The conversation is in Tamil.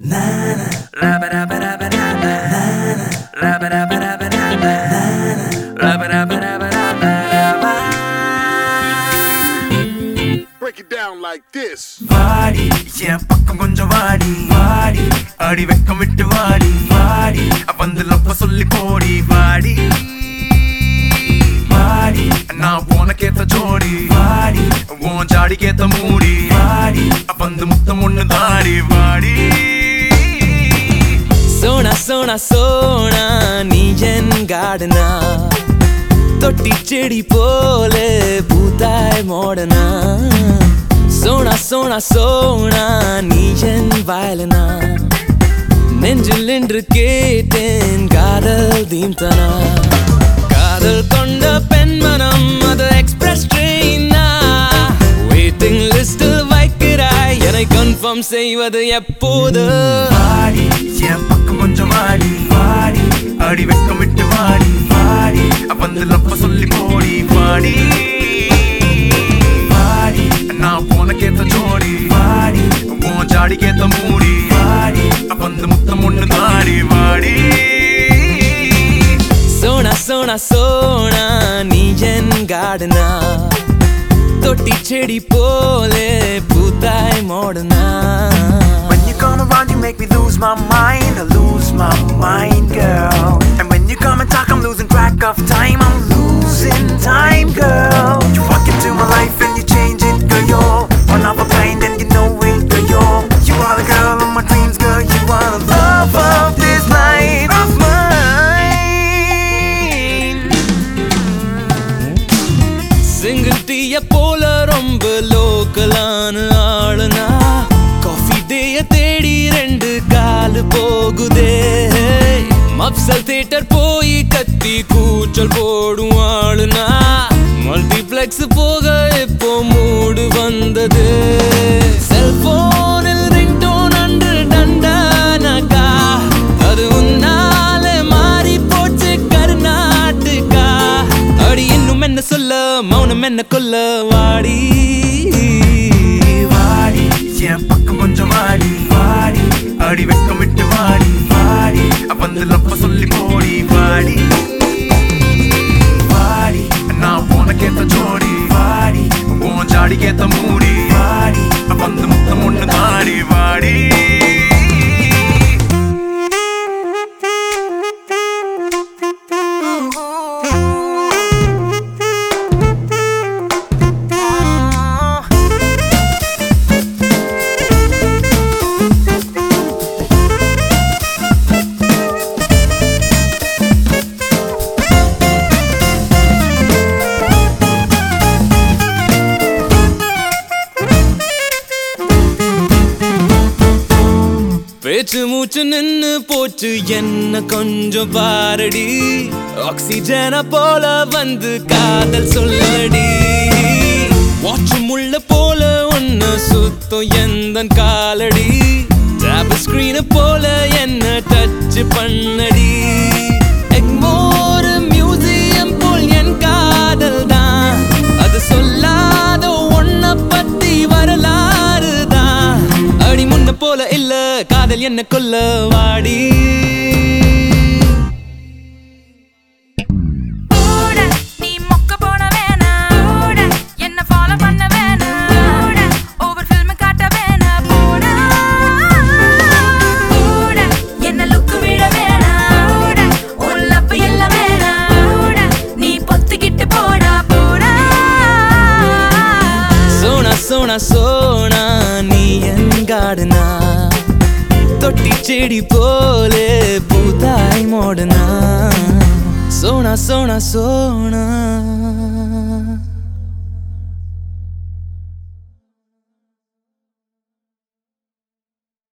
Break it down like this. வாடி என் பக்கம் கொஞ்சம் வாடி வாடி அடி வெக்கம் விட்டு வாடி வாடி வந்து லப்ப சொல்லி போடி வாடி வாடி நான் உனக்கேத்த ஜோடி வாடி உன் ஜாடிக்கேத்த மூடி வாடி வந்து முத்தம் ஒண்ணு தாடி வாடி சோனா சோனா சோனா நீ என் கார்டனா தொட்டி செடி போல பூத்தாய் மோடனா சோனா சோனா சோனா நீ என் வயலனா நெஞ்சில் நின்று கேட்டேன் காதல் தீம்தனா காதல் கொண்ட பெண்மனம் அது எக்ஸ்பிரஸ் ட்ரெயினா வெயிட்டிங் லிஸ்டில் வைக்கிறாய் என்னை கன்ஃபார்ம் செய்வது எப்போது வாடி என் பக்கம் கொஞ்சம் வாடி வாடி அடி வெக்கம் விட்டு வாடி வாடி வந்து லப்ப சொல்லி போடி வாடி வாடி நான் உனக்கேத்த ஜோடி வாடி உன் ஜாடிக்கேத்த மூடி வாடி வந்து முத்தம் ஒண்ணு தாடி வாடி சோனா சோனா சோனா நீ என் கார்டனா தொட்டி செடி போல பூத்தாய் மோடனா When you come around, you make me lose my mind, I lose my mind, girl. And when you come and talk, I'm losing track of time, I'm losing time, girl. You walk into my life and you change it, girl. You're one of a kind and you know it, girl. You're, you are the girl of my dreams, girl. You are the love of this life of mine. Single டீய போல ரொம்ப லோக்கலான ஆளுனா காஃபி டேய தேடி ரெண்டு காலு போகுதே மப்சல் தியேட்டர் போய் கத்தி கூச்சல் போடும் ஆளுனா மல்டிப்ளெக்ஸ் போக இப்போ மூடு வந்தது செல்போனில் ரிங்டோன் அன்று டண்டானக்கா அது உன்னால மாறி போச்சு கர்நாடகா அடி இன்னும் என்ன சொல்ல மௌனம் என்ன கொல்ல வாடி வாடி என் பக்கம் கொஞ்சம் வாடி வாடி அடி வெக்கம் விட்டு வாடி வாடி வந்து லப்ப சொல்லி போடி வாடி வாடி நான் உனக்கேத்த ஜோடி வாடி உன் ஜாடிக்கேத்த மூடி வாடி வந்து முத்தம் ஒண்ணு தாடி வாடி பேச்சு மூச்சு நின்னு போச்சு என்ன கொஞ்சம் பாரடி ஆக்சிஜன போல வந்து காதல் சொல்லடி வாட்ச் முள்ள போல ஒன்னு சுத்தம் எந்த காலடி டேப் ஸ்கிரீன போல என்ன டச் பண்ணடி எக்மோர் மியூசியம் போல் என் காதல் தான் அது சொல்லாத ஒன்ன பத்தி வரலாறு தான் அடி முன்ன போல இல்ல காதல் என்ன கொல்ல வாடி கூட நீ மொக்க போட வேணாம் கூட என்ன ஃபாலோ பண்ண வேணாம் கூட ஓவர் ஃபில்ம் காட்ட வேணாம் கூட கூட என்ன லுக் விட வேணாம் கூட உள்ளப்ப எல்லாம் வேணாம் கூட நீ பொத்திக்கிட்டு போடா போடா சோனா சோனா சோனா நீ என் காடுனா தொட்டி செடி போல பூத்தாய் மோடனா சோனா சோனா சோனா